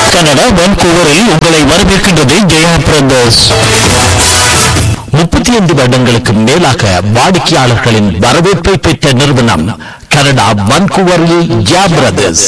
Canada வான்கூவரில் உங்களை வரவேற்கின்றது Jaya brothers முப்பத்தி ஐந்து வருடங்களுக்கு மேலாக வாடிக்கையாளர்களின் வரவேற்பை பெற்ற நிறுவனம் கனடா வான்கூவரில் ஜெயா பிரதர்ஸ்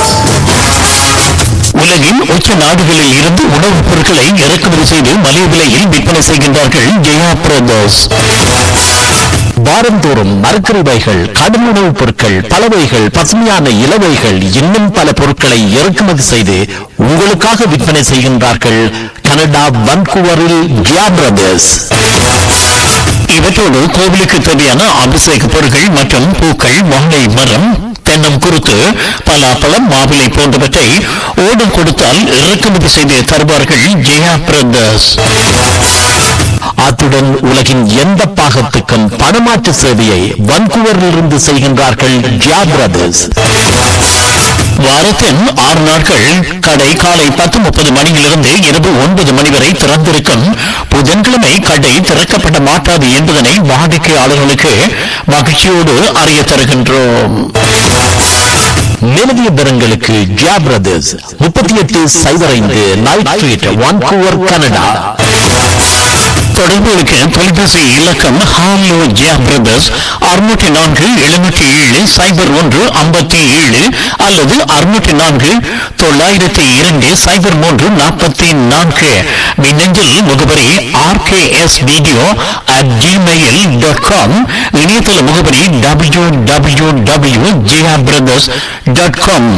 உலகின் உச்ச நாடுகளில் இருந்து உணவுப் பொருட்களை இறக்குமதி செய்து மலிவு விலையில் விற்பனை செய்கின்றார்கள் ஜெயா பிரதர்ஸ் வாரந்தோறும் மரக்கறிவைகள் கடும் உணவுப் பொருட்கள் பலவைகள் பசுமையான இலவைகள் இன்னும் பல பொருட்களை இறக்குமதி செய்து உங்களுக்காக விற்பனை செய்கின்றார்கள் கனடா வன்கூவரில் ஜியா பிரதர்ஸ் இவற்றோடு கோவிலுக்கு தேவையான அபிஷேக பொருட்கள் மற்றும் பூக்கள் வாழை மரம் தென்னம் குருத்து பலாப்பழம் மாவிலை போன்றவற்றை ஓடம் கொடுத்தால் இறக்குமதி செய்து தருவார்கள் ஜெயா பிரதர்ஸ் அத்துடன் உலகின் எந்த பாகத்துக்கும் பணமாற்று சேவையை வன்கூவரிலிருந்து செய்கின்றார்கள் ஜியா பிரதர்ஸ் வாரத்தின் ஆறு நாட்கள் கடை காலை பத்து முப்பது மணியிலிருந்து இரவு ஒன்பது மணி வரை திறந்திருக்கும் புதன்கிழமை கடை திறக்கப்பட மாட்டாது என்பதனை வாடிக்கையாளர்களுக்கு மகிழ்ச்சியோடு அறிய தருகின்றோம் மேலதிக விவரங்களுக்கு ஜியா பிரதர்ஸ் முப்பத்தி எட்டு சைபர் ஐந்து நைட் ஸ்ட்ரீட் வான்கூவர் கனடா தொடர்புகளுக்கு தொலைபேசி இலக்கம் ஹாலோ ஜியா பிரதர்ஸ் அறுநூற்றி நான்கு எழுநூற்றி ஏழு சைபர் ஒன்று ஐம்பத்தி ஏழு அல்லது அறுநூற்றி நான்கு தொள்ளாயிரத்தி இரண்டு சைபர் மூன்று நாற்பத்தி நான்கு மின்னஞ்சல் முகவரி R K S video at Gmail dot com இணையதள முகவரி W W W Zia brothers dot com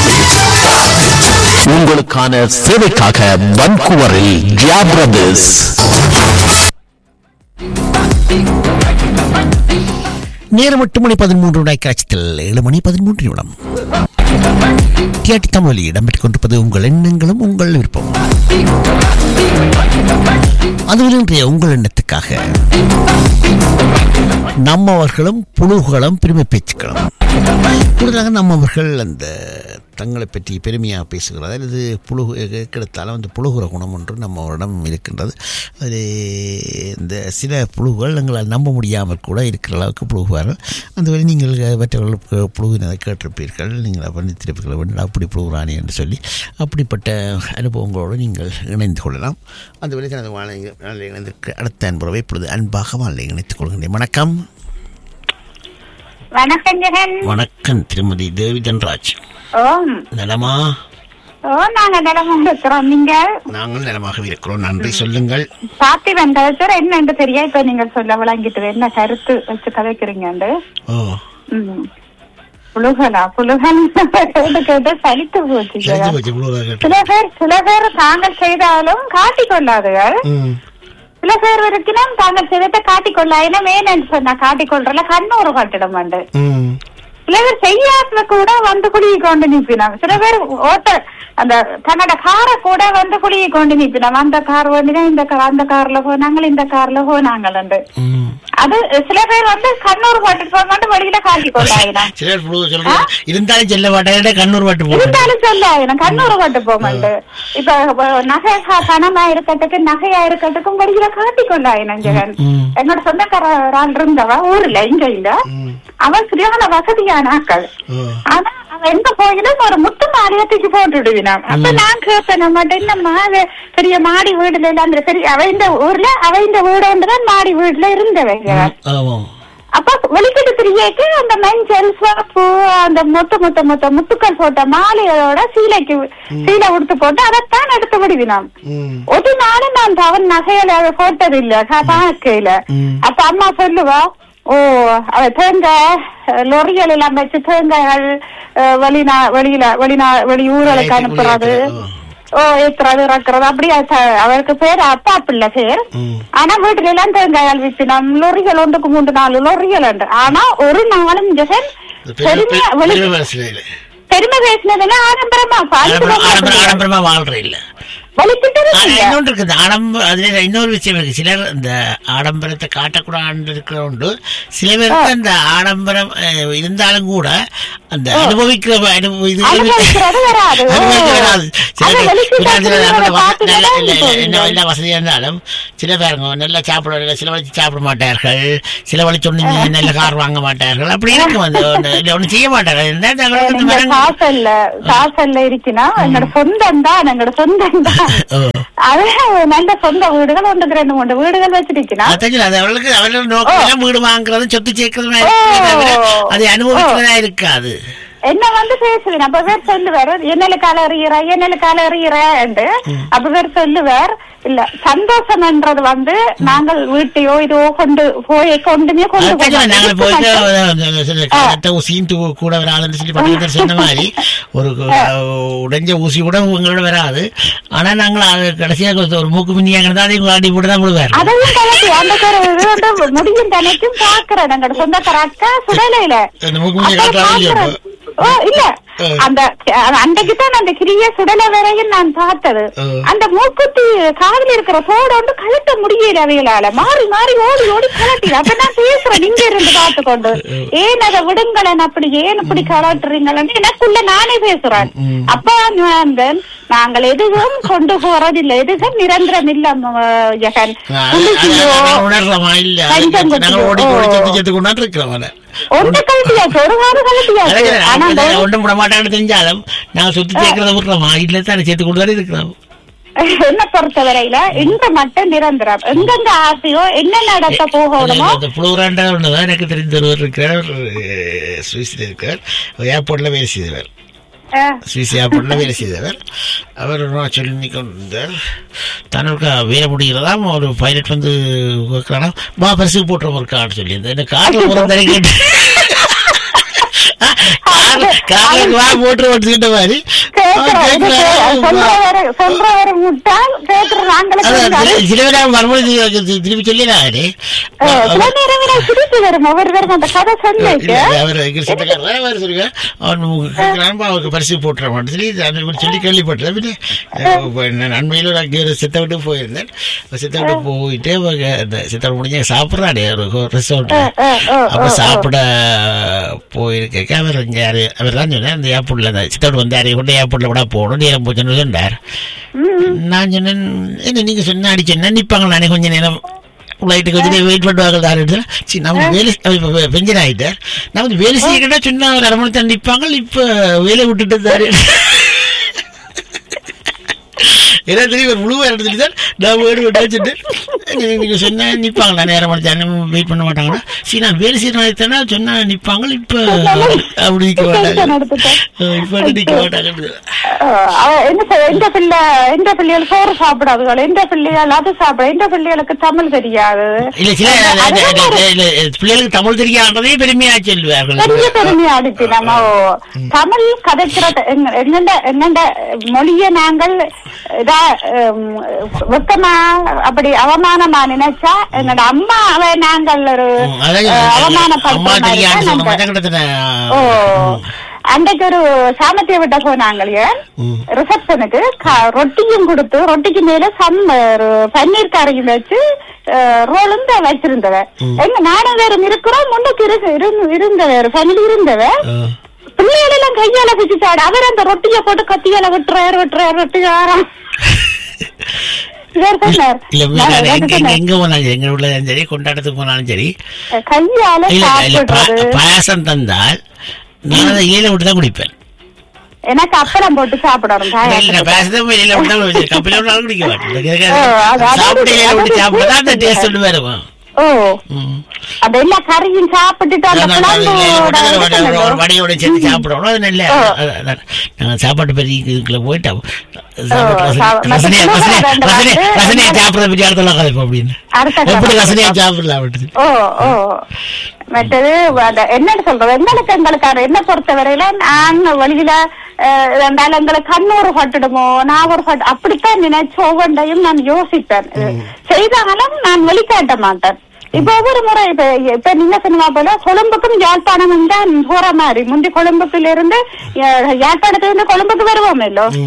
உங்களுக்கான சேவைக்காக வன்கூவரில் ஜியா பிரதர்ஸ் நேரம் எட்டு மணி பதிமூன்று நாய்க்காட்சியில் ஏழு மணி பதிமூன்று நிமிடம் டிஆர்டி தமிழில் இடம்பெற்றுக் கொண்டிருப்பது உங்கள் எண்ணங்களும் உங்கள் விருப்பம் அதுவில் இன்றைய உங்கள் எண்ணத்துக்காக நம்மவர்களும் புழுகுகளும் பெருமை பேச்சுக்களும் கூடுதலாக நம்மவர்கள் அந்த தங்களை பற்றி பெருமையாக பேசுகிறார் அல்லது புழுகு கிடைத்தாலும் அந்த புழுகுற குணம் ஒன்று நம்மளிடம் இருக்கின்றது அது இந்த சில புழுகுகள் எங்களால் நம்ப முடியாமல் கூட இருக்கிற அளவுக்கு புழுகுவார்கள் அந்த வழி நீங்கள் மற்றவர்கள் புழுகினதை கேட்டிருப்பீர்கள் நீங்கள் பண்ணித்திருப்பீர்கள் வேண்டும் அப்படி புழுகுறானே என்று சொல்லி அப்படிப்பட்ட அனுபவங்களோடு நீங்கள் இணைந்து கொள்ளலாம் அந்த வழி தனது வாழை இணைந்திருக்க அடுத்த அன்புறவை இப்பொழுது அன்பாக வாழை இணைத்துக் கொள்கின்றேன் வணக்கம் வணக்கம் ஜெகன் வணக்கம் திருமதி தேவி தன்ராஜ் ஓம் நலமா ஓ நாங்க நிலம் இருக்கிறோம் நீங்க நாங்கள் நலமாக இருக்கிறோம் நன்றி சொல்லுங்கள் பார்த்திபன் கருத்தர் என்னன்னு தெரியா இப்ப நீங்க சொல்ல விளங்கிட்டு என்ன கருத்து வச்சு கதைக்கிறீங்கண்டு ஓ ம். புழுகலா புழுகல் கேட்டு கேட்டு சலித்து போச்சு சரி ஜெகன். போச்சு இவ்வளவு கேட்டு சில பேர் சில பேர் தாங்கள் செய்தாலும் காட்டிக் கொள்ளாதுகள் ம் சில பேர் வரைக்கும் தாங்கள் செய்ததை காட்டிக் கொள்ளாயினா வேணும்னு சொன்னா காட்டிக் கொள்றல கண்ணூறு கட்டிடம் உண்டு ம் சில பேர் செய்யாத கூட வந்து குளியை கொண்டு நிப்பினாங்க சில பேர் ஓட்ட அந்த தன்னோட காரை கூட வந்து குளியை கொண்டு நிப்பினாங்க அந்த கார் வேண்டிதான் இந்த கார் அந்த கார்ல போனாங்க இந்த கார்ல போனாங்க ம் அது சில பேர் வந்து கண்ணூர் பாட்டு போட்டு வெளியில காட்டி கொண்டாயினா சிலர் புழுகு சொல்றாங்க இருந்தாலும் செல்ல மாட்டேன் கண்ணூர் பாட்டு போட்டு இருந்தாலும் சொல்லாயினா கண்ணூர் பாட்டு போமாண்டு இப்ப இப்ப நகை கா- பணமா இருக்கட்டுக்கு நகையா இருக்கட்டுக்கும் வெளியில காட்டி கொண்டாயினா ஜெகன் ம். என்னோட சொந்தக்கார ஒரு ஆள் இருந்தவ ஊர்ல இங்க இல்ல ம் அவன் சரியான வசதியான ஆக்கள் ஓ ஆனா அவன் எங்க போயிலும் ஒரு முத்து மாலையை தூக்கி போட்டுடுவினான் அப்ப நான் கேட்பேன் நம்மகிட்ட என்னம்மா அது பெரிய மாடி வீடுல இல்ல அந்த பெரிய அவ இந்த ஊர்ல அவ இந்த வீடுன்றதான் மாடி வீடுல இருந்தவங்க ஆமாம் அப்ப வெளிக்கிட்டு திரியேக்கு அந்த மஞ்சள் சிவப்பு அந்த முத்து முத்து முத்து முத்துக்கள் போட்ட மாலையோட சீலைக்கு சீலை உடுத்து போட்டு அதைத்தான் எடுத்து விடுவினான் ம் ஒரு நாளும் நான் அவன் நகையில அவ போட்டது இல்ல பார்க்கையில ம். அப்ப அம்மா சொல்லுவா ஓ அவ தேங்காய் அஹ், லொரிகள் எல்லாம் வச்சு தேங்காய்கள் அஹ், வெளிநா வெளியில வெளிநா வெளி ஊர்களுக்கு அனுப்புறது ஓ ஏத்துறது இறக்குறது அப்படியே ச- அவருக்கு பேர் அப்பா பிள்ளை பேர் ம் ஆனா வீட்டுல எல்லாம் தேங்காயால் வச்சு நம்ம லொரிகள் ஒன்றுக்கு மூன்று நாலு லொரிகள் உண்டு ஆனா ஒரு நாளும் ஜெகன் இந்த பெரிய பெருமை வெளி- பெரிய வசதியில் பெருமை பேசினதுன்னா ஆடம்பரமா பாலித்து ஆடம்பரம் ஆடம்பரமா வாழ்ற இல்ல வலிக்கிட்டது ஆனா, இல்ல. இன்னொன்று இருக்குது ஆடம்ப அதுல இன்னொரு விஷயம் இருக்கு சிலர் இந்த ஆடம்பரத்தை காட்டக்கூடாது இருக்கிற உண்டு சில பேருக்கு அந்த ஆடம்பரம் அஹ், இருந்தாலும் கூட அந்த அனுபவிக்கிற அனுபவ இது அனுபவிக்கிறது வராது. ஓ. அனுபவிக்க வராது சில அது பேர் வெளிக்கிட்ட சில சில சிலரை நல்ல வச- பார்த்து நல்ல- தான் இல்ல, இல்ல, போவீங்க. என்ன நல்ல வசதியா இருந்தாலும் சில பேருங்க நல்லா சாப்பிட சில வழிச்சு சாப்பிட மாட்டார்கள் சில வழி சொன்னீங்க நல்ல கார் வாங்க மாட்டார்கள் அப்படி இருக்கும் அது ஒண்ணு- இல்ல ஒன்றும் செய்ய மாட்டார்கள் என்ன தங்களுக்கு வந்து நீங்க மரங்க- காசல்ல காசல்ல இருக்குன்னா எங்களோட சொந்தம் தான் எங்களோட சொந்தம் தான் ஓ. அது நல்ல சொந்த வீடுகள் ஒன்றுக்கு ரெண்டு மூணு வீடுகள் வச்சிருக்கீங்கன்னா அதான் அது அவர்களுக்கு அவர்கள் நோக்கம் வீடு வாங்குறதும் சொத்து சேர்க்கறதும் ஓ. அதை அனுபவிக்கிறதா இருக்காது என்ன வந்து பேசுவேன் அப்ப பேர் சொல்லுவார் என்னல கால எறிகிற என்னல கால எறிகிற என்று அப்ப பேர் சொல்லுவார் இல்ல சந்தோஷம்ன்றது வந்து நாங்கள் வீட்டையோ இதோ கொண்டு போய் கொண்டுமே கொண்டு அதான் போக நாங்கள் மாட்டோம். போயிட்டு இருக்க மாட்டோம். அஹ், சில கத்த ஊசியும் தூ- கூட வராதுன்னு சொல்லி பட்டத்தில் சொன்ன மாதிரி ஒரு அஹ், உடைஞ்ச ஊசி கூட உங்களோட வராது ஆனா நாங்கள் அது கடைசியாக ஒரு மூக்கு மின்னியாக இருந்தால் அதையும் ஆடி போட்டு தான் விடுவார் அதையும் கலட்டி அந்த பேர் இது வந்து முடியும் தனக்கும் பாக்குறேன் எங்களோட சொந்தக்கார அக்கா சுடலையில அந்த மூக்கு மின்னியை அப்ப காட்டுறாங்க இல்லையா பாக்குறேன். ஓ இல்ல ஆ. அந்த அன்றைக்கு தான் அந்த கிரிய சுடல வரையும் நான் பார்த்தது ஆ. அந்த மூக்குத்தி காதுல இருக்கிற தோட வந்து கழட்ட முடியல அவைகளால மாறி மாறி ஓடி ஓடி கழட்டி அப்ப நான் பேசுறேன் இங்க இருந்து பார்த்து கொண்டு ஏன் அதை விடுங்களேன் அப்படி ஏன் இப்படி கலட்டுறீங்களன்னு எனக்குள்ள நானே பேசுறேன் அப்ப நான் வந்து நாங்கள் எதுவும் கொண்டு போறதில்லை எதுவும் நிரந்தரம் இல்ல ம- ஜெகன் புளிச்சியோ, உணர்றோமா இல்ல பஞ்சம் நாங்கள் ஓடி ஓடி ஓ. செத்து செத்து கொண்டாட்டு இருக்கிறோம் அதை. ஒன்று கழட்டியாச்சு ஒரு காலம் கழட்டியாச்சு அதான் ஆனா அந்த நாங்கள் ஒன்றும் விட மாட்டாங்கன்னு தெரிஞ்சாலும் நாங்கள் சுத்தி சேர்க்கிறத விடுறோமா இல்ல தானே சேர்த்து கொண்டு தானே இருக்கிறோம் என்ன பொறுத்தவரையில இந்த மட்டும் நிரந்தரம் எங்கெங்க ஆசையோ என்ன நடக்க போகணுமோ இந்த புளூராண்டா ஒண்ணுதான் எனக்கு தெரிந்த ஒருவர் இருக்கிறார் ஒரு சுவிஸ்ல இருக்கார் ஏர்போர்ட்ல வேலை செய்தவர் அஹ், சுவிஸ் ஏர்போர்ட்ல வேலை செய்தவர் அவர் ஒரு நாள் சொல்லி கொண்டிருந்தார் தனக்கு வேலை முடிகிறதாம் ஒரு பைலட் வந்து கேட்கறானா வா பரிசு போட்டுற ஒரு கார்டு சொல்லியிருந்தேன் இந்த கார்டில் போகிற தடவை கேட்டு கார்ல வா போட்டு ஓட்டுக்கிட்ட மாதிரி கேக்குற அவன் இது கேட்கிறான், கே- சொல்றவரு சொல்றவரு முட்டாள் கேக்குற நாங்களுக்கு அதான் இருந்தாலும், சில- சில பேர் மறுபடியும் திருப்பி சொல்லிடாரு அஹ், சில நேரம் எனக்கு சிரிப்பு வரும் ஒவ்வொரு பேரும் அந்த கதை சொன்னேக்கு இல்ல, அவர் எங்க சொந்தக்காரர் அவர் சொல்லுங்க அவன் கேட்கிறான் அவருக்கு பரிசு போட்டுற மாட்டேன் சொல்லி அந்த மாதிரி சொல்லி கேள்விப்பட்டேன் பின்ன, அஹ், இப்ப நான் அண்மையில் ஒரு அங்கே ஒரு சித்த விட்டு போயிருந்தேன் சித்த விட்டு போயிட்டு அவங்க அந்த சித்த முடிஞ்ச சாப்பிட்றாடே ஒரு ரிசோர்ட் அஹ், அஹ், அப்ப அஹ், சாப்பிட போயிருக்க அவர் இங்க யாரு அவர் தான் சொன்னேன் அந்த ஏர்போர்ட்ல அந்த சித்தோடு வந்து யாரையும் கொண்டு ஏர்போர்ட்ல கூட போகணும் நேரம் போச்சுன்னு சொன்னார் நான் சொன்னேன் என்ன நீங்க சொன்ன அடி சொன்னா நிப்பாங்க நானே கொஞ்ச நேரம் ஃப்ளைட்டுக்கு வச்சு வெயிட் பண்ணுவாங்க தாரு சரி நம்ம வேலை இப்ப பெஞ்சன் ஆயிட்டார் நான் வந்து வேலை செய்ய கேட்டா சொன்னா ஒரு அரை மணி தான் நிப்பாங்க இப்ப வேலையை விட்டுட்டு தாரு ஏன்னா தெரியும் ஒரு முழு இடத்துல சொல்லி தான் நான் வீடு விட்டு வச்சுட்டு நீங்க- நீங்க சொன்னா நிப்பாங்க நான் நேரம் மணி நேரம் வெயிட் பண்ண மாட்டாங்கன்னா சரி நான் வேலை செய்யறேன்னா சொன்னா நிப்பாங்க இப்ப அப்படி நிக்க tension மாட்டாங்க எடுத்துட்டேன். அஹ் இப்ப நிக்க மாட்டாங்க அஹ், அவ என்ன செய்ய எந்த பிள்ளை எந்த பிள்ளைகள் சோறு சாப்பிடாதுகள் எந்த பிள்ளைகள் அது சாப்பிட எந்த பிள்ளைகளுக்கு தமிழ் தெரியாது இல்ல சில அதுதான் ஒரு இல்ல, பிள்ளைகளுக்கு தமிழ் தெரியாததே பெருமையா சொல்லுவார்கள் பெரிய பெருமையா இருக்கு நம்ம தமிழ் கதைக்கிறது எங்க- எங்கண்ட எங்கண்ட மொழிய நாங்கள் இதா ஹம், வெக்கமா அப்படி அவமானமா நினைச்சா எங்கட அம்மாவை நாங்கள் ஒரு ம், அதான் அஹ், அம்மா அவமானப்படுத்துற மாதிரி தெரியாது தான் சொல்ல நாங்க- மாட்டேன் கிட்டத்தட்ட ஓ அன்றைக்கு ஒரு சாமத்திய விட்ட போனாங்க ரிசப்ஷனுக்கு க- ரொட்டியும் கொடுத்து ரொட்டிக்கு மேல சம் ஒரு பன்னீர் கரையும் வச்சு ரோலும் தான் வச்சிருந்தவ எங்க நானும் வேற இருக்கிறோம் முன்னுக்கு இரு- இரு- இருந்தவ ஃபேமிலி இருந்தவ பிள்ளைகள் எல்லாம் கையால பிச்சுச்சாடு அவர் அந்த ரொட்டிய போட்டு கத்தியால விட்டுறாரு விட்டுறாரு வெட்டுறாராம் இவர் சொன்னார் இல்ல நான் எங்க இவர் எங்க- சொன்னார், எங்க போனாலும் சரி எங்க உள்ளதும் சரி கொண்டாட்டத்துக்கு போனாலும் சரி கையால இல்ல இல்ல பா- சாப்பிடுறது பாயாசம் தந்தால் நான் அதை இலையில விட்டு தான் குடிப்பேன் எனக்கு அப்பளம் போட்டு சாப்பிடணும் இல்ல, இல்ல, பாயாசத்துக்கு. பாயாசத்தை போய் இலையில விட்டு தான் குடிப்பேன். கப்பில விட்டாலும் குடிக்க மாட்டேன் ஓ, அது- அதாவது- சாப்பிட்டு இலையில விட்டு அதாவது சாப்பிட்டா அந்த sweet டேஸ்ட் ஒன்று வருமா ஓ அந்த எல்லா கறியும் சாப்பிட்டுட்டு அந்த நான் நான் இலையில குழம்போட விட்டு ஒரு- ஒரு- ஒரு இருக்கணும். வடையோட சேர்த்து சாப்பிடணும் அது நல்ல அது- அதான். நாங்க சாப்பாட்டு பெரிய இதுக்குள்ள போயிட்டோம் சாப்பாட்டு ரசனை- சா- மத்த ரசனையா- சுலபமா ரசனையா- ரெண்டு ரசனையா- வார்த்தை, ரசனையா என்ன- சாப்பிடறத பற்றி அடுத்த கதைப்போம் அப்படின்னு அடுத்த எப்படி கதை. ரசனையா சாப்பிடலாம் அப்படின்னு ஓ ஓ மற்றது அந்த என்னன்னு சொல்றது எங்களுக்கு எங்களுக்கு என்ன பொறுத்தவரையில நான் வெளியில அஹ், இருந்தாலும் எங்களுக்கு கண்ணூறு பட்டுடுமோ நான் ஒரு பட்டு அப்படித்தான் நினைச்சு ஒவ்வொன்றையும் நான் யோசிப்பேன் செய்தாலும் நான் வெளிக்காட்ட மாட்டேன் இப்ப ஒவ்வொரு முறை இப்ப இப்ப நீங்க சொன்னா போல கொழும்புக்கும் யாழ்ப்பாணமும் தான் போற மாதிரி முந்தி கொழும்புக்குல இருந்து அஹ், யாழ்ப்பாணத்துல இருந்து கொழும்புக்கு வருவோம் இல்லோ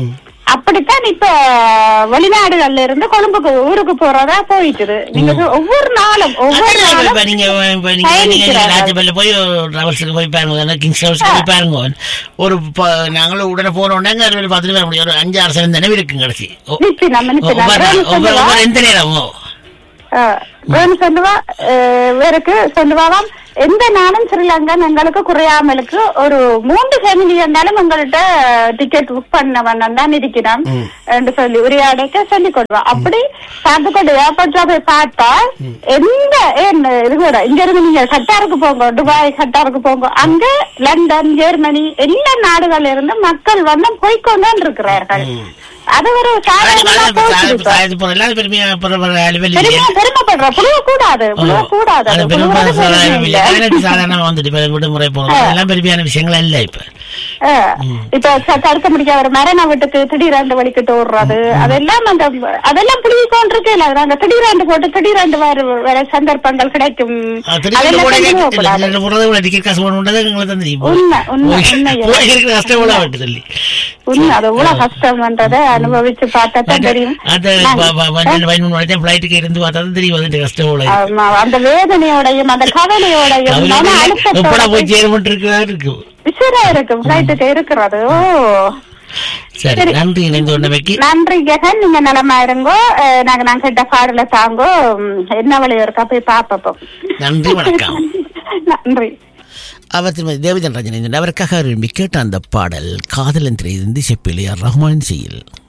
அப்படித்தான் இப்ப வெளிநாடுகள்ல இருந்து கொழும்புக்கு ஊருக்கு போறதா போயிட்டுது நீங்க சொ- ஒவ்வொரு நாளும் ஒவ்வொரு அதான் இப்ப நாளும் நீங்க இப்ப நீங்க நீங்க பயணிக்கிறார்கள். ராஜபல்ல போய் டிராவல்ஸுக்கு போய் பாருங்க கிங்ஸ் ஹவுஸ்க்கு போய் பாருங்க ஒரு ப- நாங்களும் உடனே போனோம்னா அது ஒரு பத்து வர முடியும் ஒரு அஞ்சு ஆறு சில நினைவு இருக்கு கடைசி ஒ- நிச்சயம் நிச்சயம் ஒவ்வொரு நாள், வேறு ஒவ்வொரு சொல்லுவா ஒவ்வொரு எந்த நேரமோ வேறு சொல்லுவா அஹ், வேறுக்கு சொல்லுவாவாம் எந்த நாளும் ஸ்ரீலங்கன் எங்களுக்கு குறையாமலுக்கு ஒரு மூன்று ஃபேமிலி இருந்தாலும் எங்கள்கிட்ட டிக்கெட் புக் பண்ண வேண்டாம் தான் இருக்கிறோம் என்று சொல்லி உரையாடைக்க சொல்லி கொடுவா அப்படி பார்த்து கொண்டு ஏர்போர்ட்ல போய் பார்த்தா எந்த ஏன் இது கூட இங்க இருந்து நீங்க கட்டாருக்கு போங்க துபாய் கட்டாருக்கு போங்க அங்க லண்டன் ஜெர்மனி எல்லா நாடுகள்ல இருந்து மக்கள் வந்து போய்க்கொண்டு இருக்கிறார்கள் அது ஒரு சாதாரணமா போச்சு இப்ப. பெருமையா பெருமை பெருமைப்படுற புழுவ கூடாது புழுவ கூடாது அது அது பெரும் புழுவுறது பெருமை இல்ல. சாதாரணமா வந்துட்டு இப்ப விடுமுறை போறது அதெல்லாம் பெருமையான விஷயங்கள் இல்ல இப்ப ஆ, இப்ப ச- தடுக்க முடியாத ஒரு மரண வீட்டுக்கு திடீரெண்டு வலிக்கிட்டு ஓடுறது அதெல்லாம் அந்த அதெல்லாம் புழுவி கொண்டிருக்கே இல்ல நாங்க திடீரெண்டு போட்டு திடீரெண்டு வர வர சந்தர்ப்பங்கள் கிடைக்கும் ஆ, திடீர்னு அதெல்லாம் கூட கண்டிப்பா இல்ல, கூடாது. இல்ல, போறது கூட டிக்கெட் காசு போடணுன்றது எங்களுக்கு தான் தெரியும் உண்மை, உண்மை, போய்- உண்மையா. போய் இருக்கிற கஷ்டம் எவ்வளவு ஆகுது சொல்லி உண்மை அது எவ்வளவு கஷ்டம்ன்றதை அனுபவிச்சு பார்த்தா தான் தெரியும் அந்த பிளைட்டுக்கு இருந்து பார்த்தா தான் தெரியும் அது கஷ்டம் எவ்வளவு ஆமா, அந்த வேதனையோடையும் அந்த கவலையோடையும் மன எப்படா போய் அழுத்தத்தோட சேரமட்டு இருக்கிறா இருக்கு விசிறா இருக்கும் பிளைட்டுக்கு இருக்கிறது ஓ சரி சரி. நன்றி இணைந்து கொண்டமைக்கு நன்றி ஜெகன் நீங்க நலமா இருங்கோ அஹ், நாங்க நாங்க கிட்ட பாடல தாங்கோ உம், என்ன வழி இருக்கா போய் பாப்போம் நன்றி வணக்கம் நன்றி அவர் திருமதி தேவதன் ராஜன் அவருக்காக விரும்பி கேட்ட அந்த பாடல் காதலன் திரையிலிருந்து செப்பிலியார் ரஹ்மான் செய்யில்